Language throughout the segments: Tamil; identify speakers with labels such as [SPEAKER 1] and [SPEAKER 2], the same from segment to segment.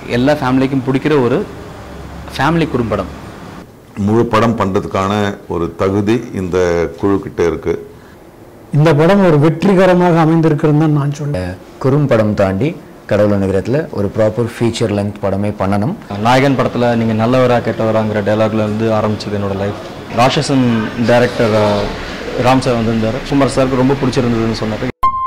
[SPEAKER 1] எல்லா ஃபேமிலிக்கும் பிடிக்கிற ஒரு ஃபேமிலி குறும்படம்
[SPEAKER 2] முழு படம் பண்ணுறதுக்கான ஒரு தகுதி இந்த குழுக்கிட்ட இருக்கு
[SPEAKER 3] இந்த படம் ஒரு வெற்றிகரமாக அமைந்திருக்கிறது தான் நான் சொல்றேன்
[SPEAKER 4] குறும்படம் தாண்டி கடவுள் நகரத்தில் ஒரு ப்ராப்பர் ஃபீச்சர் லெங்க் படமே பண்ணணும்
[SPEAKER 5] நாயகன் படத்தில் நீங்கள் நல்லவரா கெட்டவராங்கிற டைலாக்ல இருந்து ஆரம்பிச்சது என்னோட life Ratsasan director Ram sir வந்திருந்தார் குமார் சாருக்கு ரொம்ப பிடிச்சிருந்ததுன்னு சொன்னார்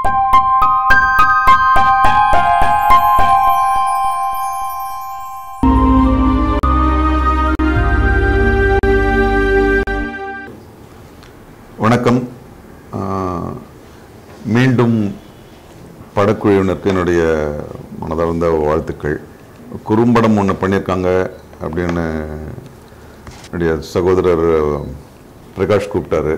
[SPEAKER 2] வணக்கம் ஆஹ், மீண்டும் படக்குழுவினருக்கு என்னுடைய மனதார்ந்த வாழ்த்துக்கள் குறும்படம் ஒன்று பண்ணியிருக்காங்க அப்படின்னு என்னுடைய சகோதரர் பிரகாஷ் கூப்பிட்டாரு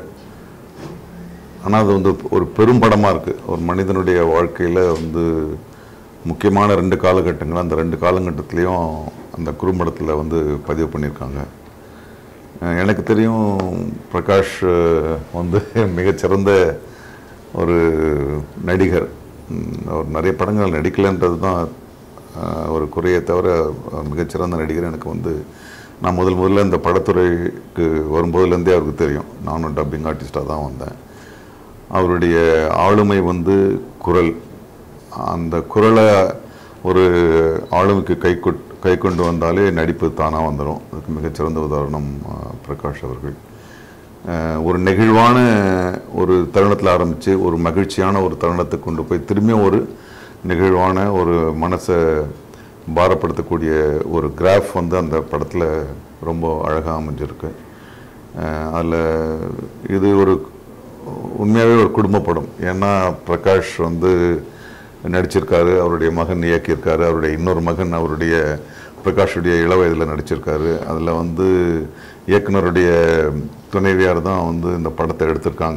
[SPEAKER 2] ஆனால் அது வந்து ஒரு பெரும் படமாக இருக்குது ஒரு மனிதனுடைய வாழ்க்கையில் வந்து முக்கியமான ரெண்டு காலகட்டங்கள் அந்த ரெண்டு காலகட்டத்திலையும் அந்த குறும்படத்தில் வந்து பதிவு பண்ணியிருக்காங்க அஹ் எனக்கு தெரியும் பிரகாஷ் அஹ், வந்து மிகச்சிறந்த ஒரு நடிகர் உம், அவர் நிறைய படங்கள் நடிக்கலைன்றது தான் அஹ், ஒரு குறையை தவிர அவர் மிகச்சிறந்த நடிகர் எனக்கு வந்து நான் முதல் முதல்ல இந்த படத்துறைக்கு வரும்போதுலேருந்தே அவருக்கு தெரியும் நானும் டப்பிங் ஆர்டிஸ்டாக தான் வந்தேன் அவருடைய ஆளுமை வந்து குரல் அந்த குரலை ஒரு ஆளுமைக்கு கை கை கொண்டு வந்தாலே நடிப்பு தானாக வந்துடும் அதுக்கு மிகச்சிறந்த உதாரணம் அஹ், பிரகாஷ் அவர்கள் அஹ், ஒரு நெகிழ்வான ஒரு தருணத்தில் ஆரம்பித்து ஒரு மகிழ்ச்சியான ஒரு தருணத்தை கொண்டு போய் திரும்பியும் ஒரு நெகிழ்வான ஒரு மனசை பாரப்படுத்தக்கூடிய ஒரு கிராஃப் வந்து அந்த படத்தில் ரொம்ப அழகாக அமைஞ்சிருக்கு அதில் இது ஒரு உண்மையாகவே ஒரு குடும்ப படம் ஏன்னா பிரகாஷ் வந்து நடிச்சிருக்காரு அவருடைய மகன் இயக்கியிருக்காரு அவருடைய இன்னொரு மகன் அவருடைய பிரகாஷுடைய இள வயதில் நடிச்சிருக்காரு அதில் வந்து இயக்குனருடைய துணைவியார் தான் வந்து இந்த படத்தை எடுத்திருக்காங்க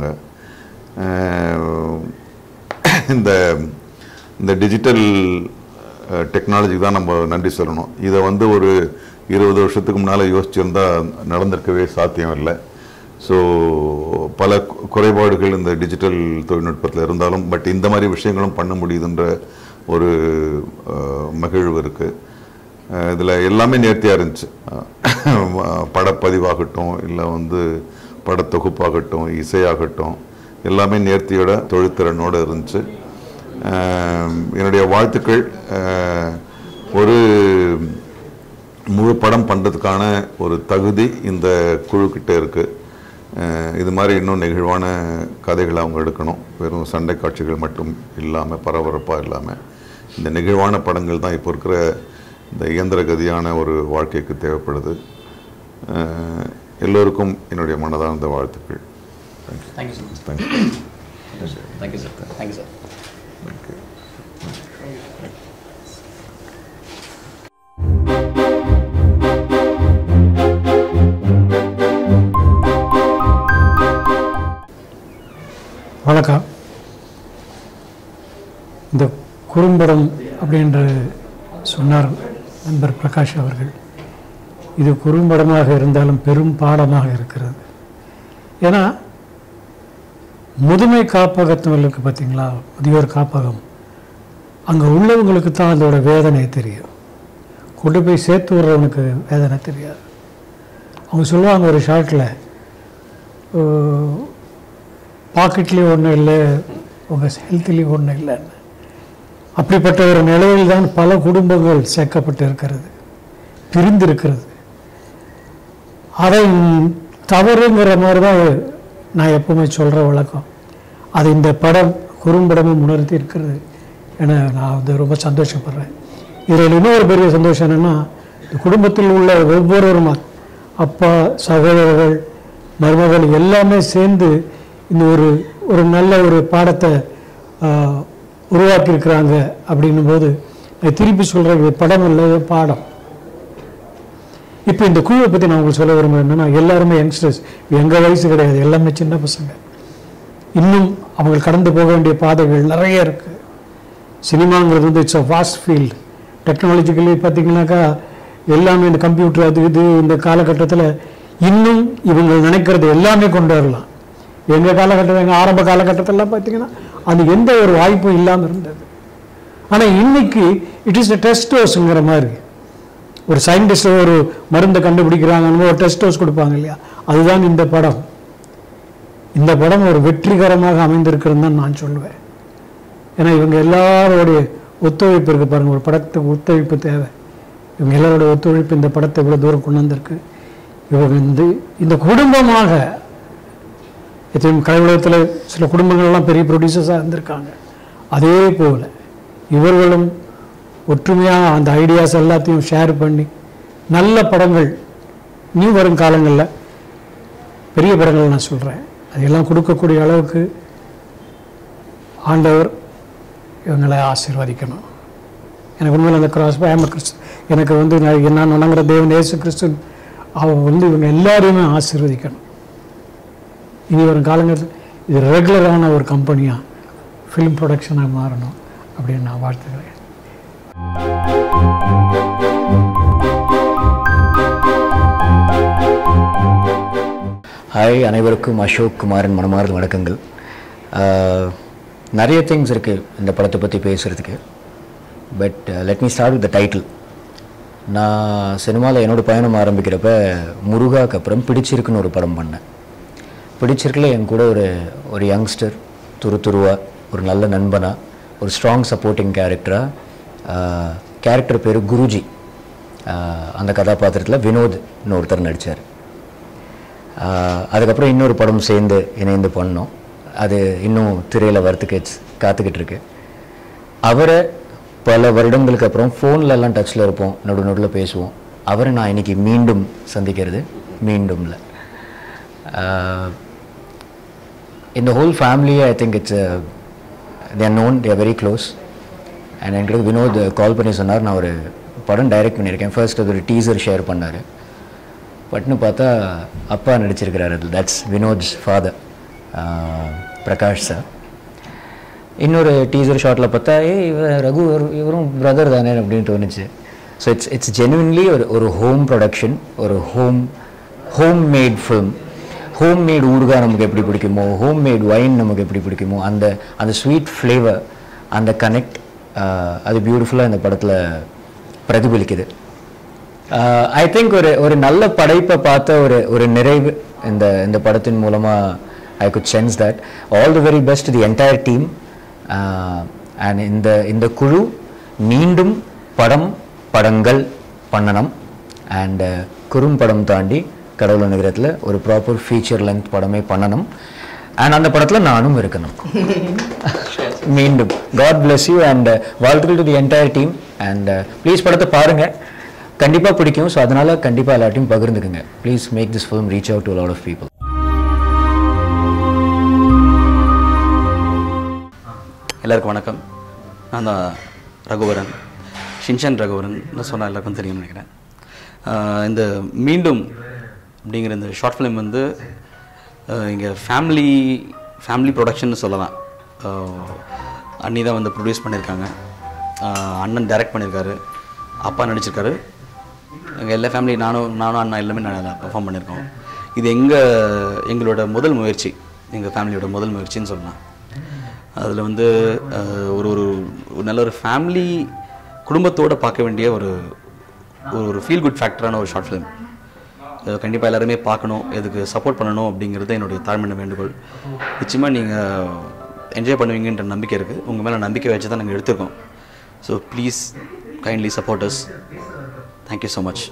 [SPEAKER 2] அஹ் இந்த இந்த டிஜிட்டல் டெக்னாலஜிக்கு தான் நம்ம நன்றி சொல்லணும் இதை வந்து ஒரு இருபது வருஷத்துக்கு முன்னால் யோசிச்சிருந்தா நடந்திருக்கவே சாத்தியம் இல்லை ஸோ பல கு- குறைபாடுகள் இந்த டிஜிட்டல் தொழில்நுட்பத்தில் இருந்தாலும் பட் இந்த மாதிரி விஷயங்களும் பண்ண முடியுதுன்ற ஒரு அஹ், மகிழ்வு இருக்குது இதில் எல்லாமே நேர்த்தியாக இருந்துச்சு அஹ், படப்பதிவாகட்டும் இல்லை வந்து படத்தொகுப்பாகட்டும் இசையாகட்டும் எல்லாமே நேர்த்தியோட தொழில்திறனோட இருந்துச்சு அஹ், என்னுடைய வாழ்த்துக்கள் அஹ், ஒரு முழு படம் பண்ணுறதுக்கான ஒரு தகுதி இந்த குழுக்கிட்ட இருக்குது இது மாதிரி இன்னும் நெகிழ்வான கதைகளை அவங்க எடுக்கணும் வெறும் சண்டை காட்சிகள் மட்டும் இல்லாமல் பரபரப்பாக இல்லாமல் இந்த நெகிழ்வான படங்கள் தான் இப்போ இருக்கிற இந்த இயந்திர கதியான ஒரு வாழ்க்கைக்கு தேவைப்படுது அஹ், எல்லோருக்கும் என்னுடைய மனதார்ந்த வாழ்த்துக்கள்
[SPEAKER 1] thank you sir
[SPEAKER 2] thank you
[SPEAKER 1] thank you sir thank you sir
[SPEAKER 3] வணக்கம் இந்த குறும்படம் அப்படின்ற சொன்னார் நண்பர் பிரகாஷ் அவர்கள் இது குறும்படமாக இருந்தாலும் பெரும் பாடமாக இருக்கிறது ஏன்னா முதுமை காப்பகத்தில் இருக்கு பார்த்தீங்களா முதியோர் காப்பகம் அங்கே உள்ளவங்களுக்கு தான் அதோட வேதனை தெரியும் கொண்டு போய் சேர்த்து விடுறவனுக்கு வேதனை தெரியாது அவங்க சொல்லுவாங்க ஒரு ஷார்ட்டில் பாக்கெட்லேயும் ஒன்றும் இல்லை உங்கள் ஹெல்த்லேயும் ஒன்றும் இல்லைன்னு அப்படிப்பட்ட ஒரு நிலையில் தான் பல குடும்பங்கள் சேர்க்கப்பட்டு இருக்கிறது பிரிந்திருக்கிறது அதை தவறுங்கிற மாதிரி தான் நான் எப்பவுமே சொல்கிற வழக்கம் அது இந்த படம் குறும்படமும் உணர்த்தி இருக்கிறது என நான் வந்து ரொம்ப சந்தோஷப்படுறேன் இதில் இன்னொரு பெரிய சந்தோஷம் என்னென்னா இந்த குடும்பத்தில் உள்ள ஒவ்வொருவரும் அப்பா சகோதரர்கள் மருமகள் எல்லாமே சேர்ந்து இந்த ஒரு ஒரு நல்ல ஒரு பாடத்தை ஆஹ், உருவாக்கியிருக்கிறாங்க அப்படின்னும் போது நான் திருப்பி சொல்கிறேன் இது படம் இல்லை இது பாடம் இப்போ இந்த குழுவை பற்றி நான் உங்களுக்கு சொல்ல விரும்புகிறேன் என்னன்னா எல்லாருமே யங்ஸ்டர்ஸ் எங்கள் வயசு கிடையாது எல்லாமே சின்ன பசங்க இன்னும் அவங்க கடந்து போக வேண்டிய பாதைகள் நிறைய இருக்குது சினிமாங்கிறது வந்து it's a vast field technologically பார்த்தீங்கன்னாக்கா எல்லாமே இந்த கம்ப்யூட்டர் அது இது இந்த காலகட்டத்தில் இன்னும் இவங்க நினைக்கிறது எல்லாமே கொண்டு வரலாம் எங்கள் காலகட்டத்தில் எங்கள் ஆரம்ப காலகட்டத்திலலாம் பார்த்தீங்கன்னா அது எந்த ஒரு வாய்ப்பும் இல்லாமல் இருந்தது ஆனால் இன்னைக்கு இட் இஸ் அ டெஸ்ட் டோஸுங்கிற மாதிரி ஒரு சயின்டிஸ்ட் ஒரு மருந்தை கண்டுபிடிக்கிறாங்கன்னு ஒரு டெஸ்ட் டோஸ் கொடுப்பாங்க இல்லையா அதுதான் இந்த படம் இந்த படம் ஒரு வெற்றிகரமாக அமைந்திருக்குன்னு தான் நான் சொல்லுவேன் ஏன்னா இவங்க எல்லாரோடைய ஒத்துழைப்பு இருக்குது பாருங்கள் ஒரு படத்துக்கு ஒத்துழைப்பு தேவை இவங்க எல்லாரோட ஒத்துழைப்பு இந்த படத்தை இவ்வளோ தூரம் கொண்டு வந்திருக்கு இவங்க இந்த இந்த குடும்பமாக எத்தனையும் கலை உலகத்தில் சில குடும்பங்கள்லாம் பெரிய ப்ரொடியூசர்ஸாக இருந்திருக்காங்க அதே போல் இவர்களும் ஒற்றுமையாக அந்த ஐடியாஸ் எல்லாத்தையும் ஷேர் பண்ணி நல்ல படங்கள் நீ வரும் காலங்களில் பெரிய படங்கள் நான் சொல்கிறேன் அதையெல்லாம் கொடுக்கக்கூடிய அளவுக்கு ஆண்டவர் இவங்களை ஆசீர்வதிக்கணும் எனக்கு உண்மையில் அந்த கிராஸ் ஐஎம் கிறிஸ்து எனக்கு வந்து நான் நான் வணங்குற தேவன் இயேசு கிறிஸ்து அவன் வந்து இவங்க எல்லாரையுமே ஆசீர்வதிக்கணும் இனி வரும் காலங்களில் இது ரெகுலரான ஒரு கம்பெனியாக ஃபிலிம் ப்ரொடக்ஷனாக மாறணும் அப்படின்னு நான் வாழ்த்துக்கிறேன்
[SPEAKER 4] ஹாய் அனைவருக்கும் அசோக் குமாரன் மனமார்ந்த வணக்கங்கள் ஆஹ், நிறைய திங்ஸ் இருக்குது இந்த படத்தை பற்றி பேசுகிறதுக்கு but let me start with the title நான் சினிமாவில் என்னோட பயணம் ஆரம்பிக்கிறப்ப முருகாக்கு அப்புறம் பிடிச்சிருக்குன்னு ஒரு படம் பண்ணேன் பிடிச்சிருக்குல என் கூட ஒரு ஒரு யங்ஸ்டர் துரு துருவா ஒரு நல்ல நண்பனா ஒரு ஸ்ட்ராங் சப்போர்ட்டிங் கேரக்டராக கேரக்டர் பேர் குருஜி ஆஹ், அந்த கதாபாத்திரத்தில் வினோத்னு ஒருத்தர் நடித்தார் ஆஹ் அதுக்கப்புறம் இன்னொரு படம் சேர்ந்து இணைந்து பண்ணோம் அது இன்னும் திரையில் வரத்துக்கு காத்துக்கிட்டு இருக்கு அவரை பல வருடங்களுக்கு அப்புறம் ஃபோன்ல எல்லாம் டச்சில் இருப்போம் நடு நடுவில் பேசுவோம் அவரை நான் இன்னைக்கு மீண்டும் சந்திக்கிறது மீண்டும்ல இந்த ஹோல் ஃபேமிலியை I think it's they're known they're very close and எங்களுக்கு வினோத் கால் பண்ணி சொன்னார் நான் ஒரு படம் டைரக்ட் பண்ணியிருக்கேன் ஃபர்ஸ்ட் அது ஒரு டீசர் ஷேர் பண்ணார் பட்னு பார்த்தா அப்பா நடிச்சிருக்கிறார் அது that's Vinod's father Prakash sir இன்னொரு டீசர் ஷாட்டில் பார்த்தா ஏய் இவ ரகு இவர்- இவரும் பிரதர் தானே அப்படின்னு தோணுச்சு ஸோ இட்ஸ் இட்ஸ் ஜெனுவின்லி ஒரு ஒரு ஹோம் ப்ரொடக்ஷன் ஒரு home home made film home made ஊறுகாய் நமக்கு எப்படி பிடிக்குமோ ஹோம் மேட் ஒயின் நமக்கு எப்படி பிடிக்குமோ அந்த அந்த ஸ்வீட் ஃப்ளேவர் அந்த கனெக்ட் அது பியூட்டிஃபுல்லாக இந்த படத்தில் பிரதிபலிக்குது ஐ திங்க் ஒரு ஒரு நல்ல படைப்பை பார்த்த ஒரு ஒரு நிறைவு இந்த இந்த படத்தின் மூலமாக I good sense that all the very best the entire team and இந்த இந்த குழு மீண்டும் படம் படங்கள் பண்ணணும் அண்ட் குறும்படம் தாண்டி கடவுள் நகரத்தில் ஒரு ப்ராப்பர் ஃபீச்சர் லென்த் படமே பண்ணணும் அண்ட் அந்த படத்தில் நானும் இருக்கணும் மீண்டும் காட் bless யூ அண்ட் வாழ்த்துக்கள் to the entire team and please படத்தை பாருங்கள் கண்டிப்பாக பிடிக்கும் ஸோ அதனால் கண்டிப்பாக எல்லாத்தையும் பகிர்ந்துக்குங்க please make this film reach out to lot of people
[SPEAKER 1] எல்லாருக்கும் வணக்கம் நான் தான் ரகுவரன் ஷின்ஷன் ரகுவரன் சொன்னால் எல்லாருக்கும் தெரியும்னு நினைக்கிறேன் ஆஹ் இந்த மீண்டும் அப்படிங்கிற இந்த ஷார்ட் ஃபிலிம் வந்து இங்கே ஃபேமிலி ஃபேமிலி ப்ரொடக்ஷன் சொல்லலாம் ஆஹ் அண்ணி தான் வந்து ப்ரொடியூஸ் பண்ணியிருக்காங்க ஆஹ் அண்ணன் டைரக்ட் பண்ணியிருக்காரு அப்பா நடிச்சிருக்காரு எங்கள் எல்லா ஃபேமிலி நானும் நானும் அண்ணா எல்லாமே நான் பெர்ஃபார்ம் பண்ணியிருக்கோம் இது எங்கள் எங்களோட முதல் முயற்சி எங்கள் ஃபேமிலியோட முதல் முயற்சின்னு சொல்லலாம் அதில் வந்து அஹ், ஒரு ஒரு ஒரு நல்ல ஒரு ஃபேமிலி குடும்பத்தோடு பார்க்க வேண்டிய ஒரு ஒரு ஒரு ஃபீல் குட் ஃபேக்டரான ஒரு ஷார்ட் ஃபிலிம் கண்டிப்பாக எல்லாருமே பார்க்கணும் இதுக்கு சப்போர்ட் பண்ணணும் அப்படிங்கிறது என்னுடைய தாழ்மையான வேண்டுகோள் நிச்சயமாக நீங்கள் என்ஜாய் பண்ணுவீங்கன்ற நம்பிக்கை இருக்குது உங்கள் மேலே நம்பிக்கை வச்சு தான் நாங்கள் எடுத்திருக்கோம் so please kindly supporters thank you so much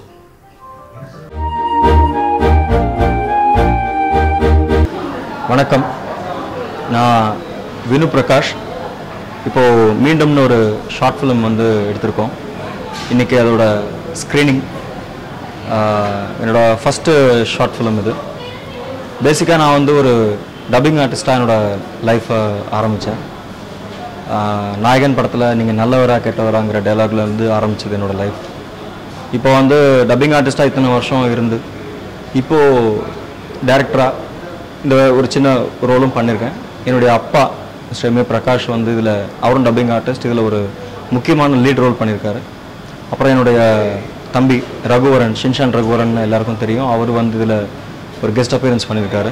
[SPEAKER 5] வணக்கம் நான் வினு பிரகாஷ் இப்போது மீண்டும்னு ஒரு ஷார்ட் ஃபிலிம் வந்து எடுத்திருக்கோம் இன்றைக்கி அதோட ஸ்க்ரீனிங் என்னோட ஃபஸ்ட்டு ஷார்ட் ஃபிலிம் இது பேசிக்காக நான் வந்து ஒரு டப்பிங் ஆர்டிஸ்ட்டாக என்னோட லைஃப்பை ஆரம்பித்தேன் நாயகன் படத்தில் நீங்கள் நல்லவரா கெட்டவராங்கிற டைலாக்ல இருந்து ஆரம்பிச்சது என்னோட லைஃப் இப்போ வந்து டப்பிங் ஆர்டிஸ்ட்டாக இத்தனை வருஷம் இருந்து இப்போது டேரக்டராக இந்த ஒரு சின்ன ரோலும் பண்ணியிருக்கேன் என்னுடைய அப்பா மிஸ்டர் எம் ஏ பிரகாஷ் வந்து இதில் அவரும் டப்பிங் ஆர்டிஸ்ட் இதில் ஒரு முக்கியமான லீட் ரோல் பண்ணியிருக்காரு அப்புறம் என்னுடைய தம்பி ரகுவரன் ஷின்ஷான் ரகுவரன் எல்லாருக்கும் தெரியும் அவர் வந்து இதில் ஒரு கெஸ்ட் அப்பியரன்ஸ் பண்ணியிருக்காரு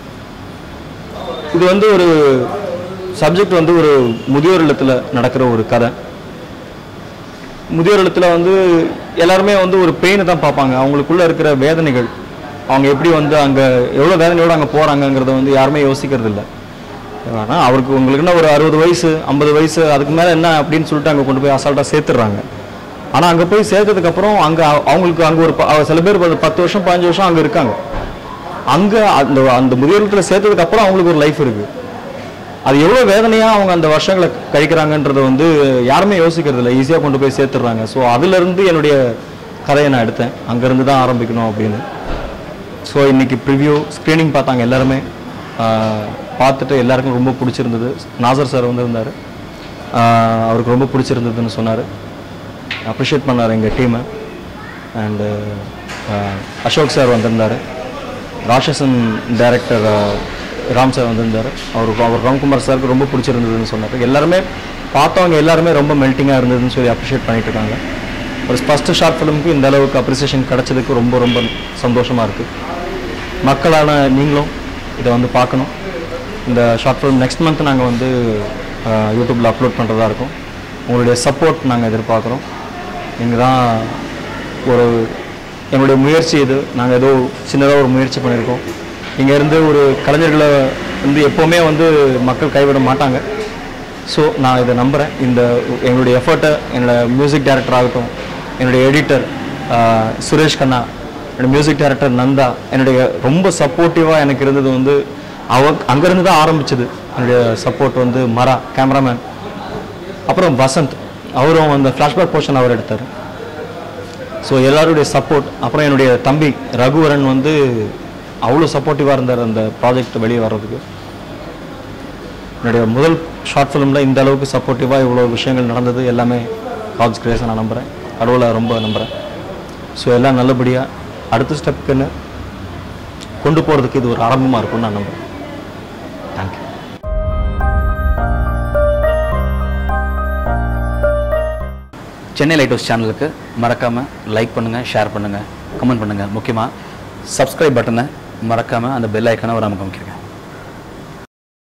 [SPEAKER 5] இது வந்து ஒரு சப்ஜெக்ட் வந்து ஒரு முதியோர் இல்லத்தில் நடக்கிற ஒரு கதை முதியோர் இல்லத்தில் வந்து எல்லாருமே வந்து ஒரு பெயினை தான் பார்ப்பாங்க அவங்களுக்குள்ள இருக்கிற வேதனைகள் அவங்க எப்படி வந்து அங்கே எவ்வளோ வேதனையோடு அங்கே போகிறாங்கங்கிறத வந்து யாருமே யோசிக்கிறது இல்லை ஆனால் அவருக்கு உங்களுக்குன்னா ஒரு அறுபது வயசு ஐம்பது வயசு அதுக்கு மேலே என்ன அப்படின்னு சொல்லிட்டு அங்கே கொண்டு போய் அசால்ட்டாக சேர்த்துடுறாங்க ஆனால் அங்கே போய் சேர்த்ததுக்கப்புறம் அங்கே அவங்களுக்கு அங்கே ஒரு ப- அவ- சில பேர் ஒரு பத்து வருஷம் பதினஞ்சு வருஷம் அங்கே இருக்காங்க அங்கே அந்த அந்த முதியோரத்தில் சேர்த்ததுக்கப்புறம் அவங்களுக்கு ஒரு லைஃப் இருக்குது அது எவ்வளோ வேதனையாக அவங்க அந்த வருஷங்களை கழிக்கிறாங்கன்றதை வந்து யாருமே யோசிக்கிறது இல்லை ஈஸியாக கொண்டு போய் சேர்த்துடுறாங்க ஸோ அதுலேருந்து என்னுடைய கதையை நான் எடுத்தேன் அங்கேருந்து தான் ஆரம்பிக்கணும் அப்படின்னு ஸோ இன்னைக்கு ப்ரிவ்யூ ஸ்க்ரீனிங் பார்த்தாங்க எல்லாருமே ஆஹ் பார்த்துட்டு எல்லாருக்கும் ரொம்ப பிடிச்சிருந்தது நாசர் சார் வந்திருந்தார் ஆஹ் அவருக்கு ரொம்ப பிடிச்சிருந்ததுன்னு சொன்னார் அப்ரிஷியேட் பண்ணார் எங்கள் டீமை அண்டு அசோக் சார் வந்திருந்தார் ராட்சசன் டைரக்டர் ராம் சார் வந்திருந்தார் அவருக்கு அவர் ராம்குமார் சாருக்கு ரொம்ப பிடிச்சிருந்ததுன்னு சொன்னார் எல்லாருமே பார்த்தவங்க எல்லாருமே ரொம்ப மெல்ட்டிங்காக இருந்ததுன்னு சொல்லி அப்ரிஷியேட் பண்ணிட்டு இருக்காங்க ஒரு ஃபஸ்ட்டு ஷார்ட் ஃபிலிமுக்கு இந்த அளவுக்கு அப்ரிசியேஷன் கிடைச்சதுக்கு ரொம்ப ரொம்ப சந்தோஷமாக இருக்குது மக்களான நீங்களும் இதை வந்து பார்க்கணும் இந்த ஷார்ட் ஃபிலிம் நெக்ஸ்ட் மந்த் நாங்கள் வந்து யூடியூப்பில் அப்லோட் பண்ணுறதா இருக்கும் உங்களுடைய சப்போர்ட் நாங்கள் எதிர்பார்க்குறோம் நீங்கள் தான் ஒரு எங்களுடைய முயற்சி இது நாங்கள் ஏதோ சின்னதாக ஒரு முயற்சி பண்ணியிருக்கோம் இங்கே இருந்து ஒரு கலைஞர்களை வந்து எப்போவுமே வந்து மக்கள் கைவிட மாட்டாங்க ஸோ நான் இதை நம்புகிறேன் இந்த எங்களுடைய எஃபர்ட்டை என்னோட மியூசிக் டைரக்டர் ஆகட்டும் என்னுடைய எடிட்டர் சுரேஷ் கண்ணா என்னோட மியூசிக் டைரக்டர் நந்தா என்னுடைய ரொம்ப சப்போர்ட்டிவாக எனக்கு இருந்தது வந்து அவ அங்கேருந்து தான் ஆரம்பிச்சது என்னுடைய சப்போர்ட் வந்து மரா கேமராமேன் அப்புறம் வசந்த் அவரும் அந்த ஃப்ளாஷ்பேக் போர்ஷன் அவர் எடுத்தார் ஸோ எல்லாருடைய சப்போர்ட் அப்புறம் என்னுடைய தம்பி ரகுவரன் வந்து அவ்வளோ சப்போர்ட்டிவாக இருந்தார் அந்த ப்ராஜெக்ட் வெளியே வர்றதுக்கு என்னுடைய முதல் ஷார்ட் ஃபிலிமில் இந்த அளவுக்கு சப்போர்ட்டிவாக இவ்வளோ விஷயங்கள் நடந்தது எல்லாமே காட்ஸ் கிரேஸை நான் நம்புகிறேன் கடவுளை ரொம்ப நம்புகிறேன் ஸோ எல்லாம் நல்லபடியாக அடுத்த ஸ்டெப்புக்குன்னு கொண்டு போகிறதுக்கு இது ஒரு ஆரம்பமாக இருக்கும்னு நான் நம்புகிறேன் தேங்க்யூ
[SPEAKER 1] சென்னை லைட் ஹவுஸ் சேனலுக்கு மறக்காமல் லைக் பண்ணுங்கள் ஷேர் பண்ணுங்கள் கமெண்ட் பண்ணுங்கள் முக்கியமாக சப்ஸ்கிரைப் பட்டனை மறக்காமல் அந்த பெல் ஐக்கானை ஒரு அமைக்க